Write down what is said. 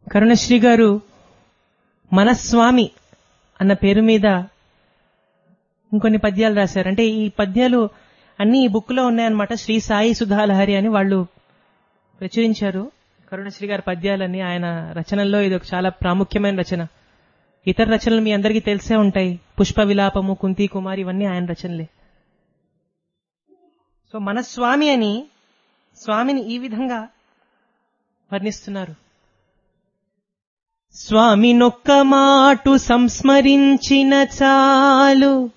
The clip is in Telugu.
కరుణశ్రీ గారు మనస్వామి అన్న పేరు మీద ఇంకొన్ని పద్యాలు రాశారు అంటే ఈ పద్యాలు అన్ని ఈ బుక్ లో ఉన్నాయన్నమాట శ్రీ సాయి సుధాలహరి అని వాళ్ళు ప్రచురించారు కరుణశ్రీ గారి పద్యాలన్నీ ఆయన రచనల్లో ఇది ఒక చాలా ప్రాముఖ్యమైన రచన ఇతర రచనలు మీ అందరికీ తెలిసే ఉంటాయి పుష్ప విలాపము కుంతి కుమార్ ఇవన్నీ ఆయన రచనలే సో మన స్వామి అని స్వామిని ఈ విధంగా వర్ణిస్తున్నారు స్వామి నొక్క మాటు సంస్మరించిన చాలు